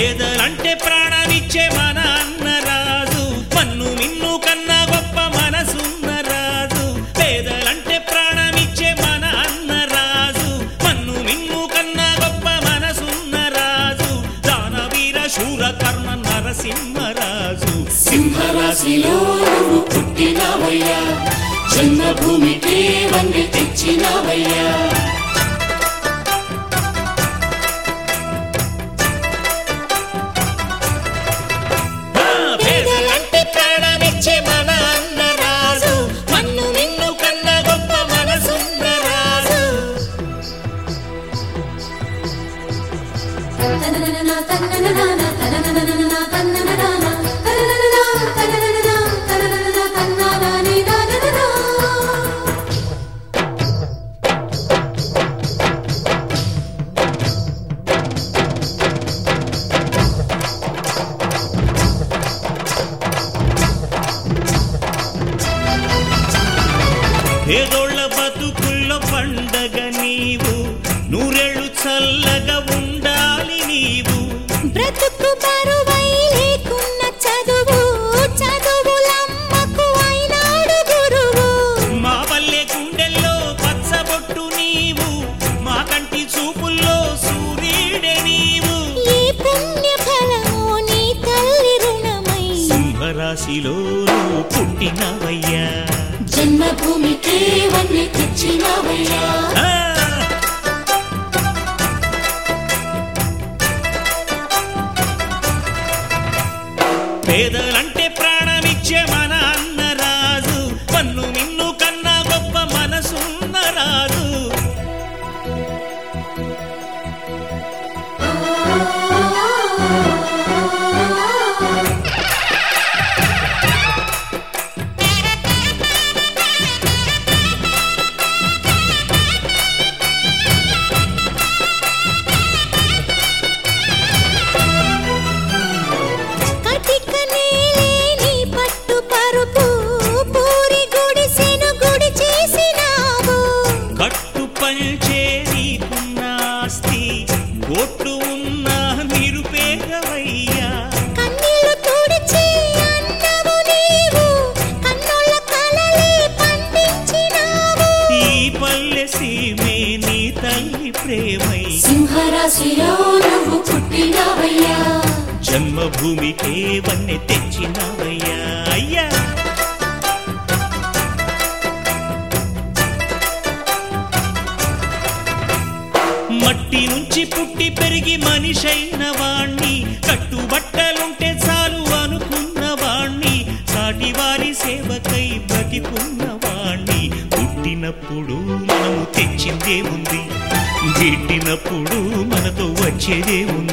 పేదలంటే ప్రాణమిచ్చే మన అన్న రాజు మన్ను మిన్ను కన్నా గొప్ప మనసున్న రాజు పేదలంటే ప్రాణమిచ్చే మన అన్న రాజు మన్ను మిన్ను కన్నా గొప్ప మనసున్న రాజు దానవీర శూర కర్ణ నరసింహరాజు సింహరాశిలో నువ్వు పుట్టినావయ్యా జన్మభూమికి వన్నె తెచ్చినావయ్యా ఆ, పేదలంటే ప్రాణమిచ్చే మన అన్న రాజు మన్ను మిన్ను కన్నా గొప్ప మనసున్న రాజు తననననా తన్నననానా తనననననా తన్నననానా తననననా తననననా తననననా తన్నానాని నానననా పేదోళ్ళ బతుకుల్లో పండగ నీవు నూరేళ్ళు చల్లగా ఉండాలి నీవు బ్రతుకు బరువై లేకున్న చదువు చదువులమ్మకు అయినాడు గురువు మా పల్లె గుండెల్లో పచ్చబొట్టు నీవు మా కంటి చూపుల్లో సూర్యుడే నీవు ఈ పుణ్య ఫలము నీ తల్లి రుణమై సింహరాశిలో నువ్వు పుట్టినవయ్యా జన్మభూమికి వన్నె తెచ్చినావయ్యా ఆ! పేదలంటే ప్రాణమిచ్చే మన అన్న రాజు పన్ను మిన్ను కన్నా గొప్ప మనసున్న రాజు కటిక నేలేని పట్టు పరుపు పూరి గుడిసెను గుడి చేసినావు కట్టు పంచే నీకున్న ఆస్తి కోట్లు ఉన్న నిరుపేదవయ్యా కన్నీళ్లు తుడిచి అన్నవు నీవు కన్నుల కలలే పండించినావు ఈ పల్లె సీమే నీ తల్లి ప్రేమై సింహరాశిలో నువ్వు పుట్టినావయ్యా జన్మభూమికే వన్నె తెచ్చినవయ్యా అయ్యా మట్టి నుంచి పుట్టి పెరిగి మనిషైన వాణ్ణి కట్టుబట్టలుంటే చాలు అనుకున్న వాణ్ణి సాటి వారి సేవకై బ్రతికున్న వాణ్ణి పుట్టినప్పుడు మనము తెచ్చిందే ఉంది గిట్టినప్పుడు మనతో వచ్చేదే ఉంది